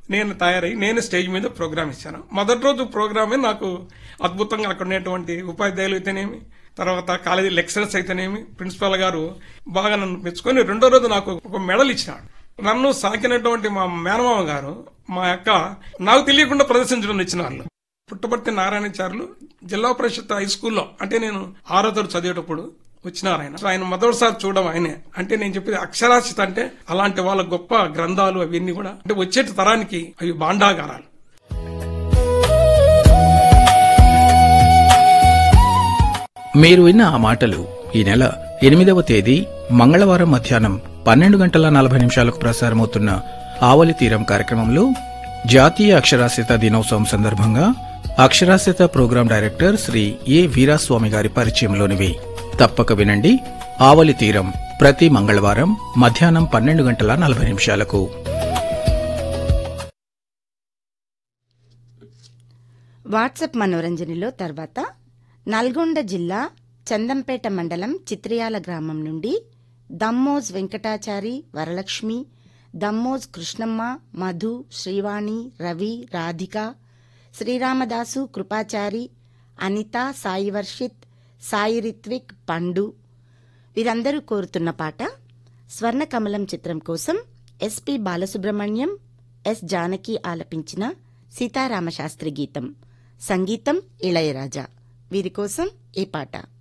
నేను తయారై నేను స్టేజ్ మీద ప్రోగ్రామ్ ఇచ్చాను మొదటి రోజు ప్రోగ్రామే నాకు అద్భుతంగా అక్కడ ఉండేటువంటి ఉపాధ్యాయులు అయితేనేమి తర్వాత కాలేజీ లెక్చరర్స్ అయితేనేమి ప్రిన్సిపాల్ గారు బాగా నన్ను మెచ్చుకొని రెండో రోజు నాకు ఒక మెడల్ ఇచ్చినాడు నన్ను సాకినటువంటి మా మేనమామ గారు మా యొక్క నాకు తెలియకుండా ప్రదర్శించడం ఇచ్చిన వాళ్ళు పుట్టపర్తి నారాయణచారులు జిల్లా పరిషత్ హై స్కూల్లో అంటే నేను ఆరో తరగతి చదివేటప్పుడు వచ్చినారు ఆయన ఆయన మొదటిసారి చూడడం ఆయనే అంటే నేను చెప్పేది అక్షరాస్యత అంటే అలాంటి వాళ్ళ గొప్ప గ్రంథాలు అవన్నీ కూడా అంటే వచ్చేటి తరానికి అవి బాండాగారాలు మీరు విన్న ఆ మాటలు ఈ నెల ఎనిమిదవ తేదీ మంగళవారం మధ్యాహ్నం పన్నెండు గంటల నలభై నిమిషాలకు ప్రసారమవుతున్న ఆవలి తీరం కార్యక్రమంలో జాతీయ అక్షరాస్యత దినోత్సవం సందర్భంగా అక్షరాస్యత program director Shri A Veeraswamy గారి పరిచయంలోనివి తప్పక వినండి ఆవలి తీరం ప్రతి మంగళవారం మధ్యాహ్నం పన్నెండు గంటల నలభై నిమిషాలకు వాట్సాప్ మనోరంజనిలో తర్వాత నల్గొండ జిల్లా చందంపేట మండలం చిత్రియాల గ్రామం నుండి దమ్మోజ్ వెంకటాచారి వరలక్ష్మి దమ్మోజ్ కృష్ణమ్మ మధు శ్రీవాణి రవి రాధిక శ్రీరామదాసు కృపాచారి అనిత సాయి వర్షిత్ సాయి రిత్విక్ పండు వీరందరూ కోరుతున్న పాట స్వర్ణకమలం చిత్రం కోసం ఎస్పి బాలసుబ్రహ్మణ్యం ఎస్ జానకి ఆలపించిన సీతారామశాస్త్రి గీతం సంగీతం ఇళయరాజా వీరి కోసం ఈ పాట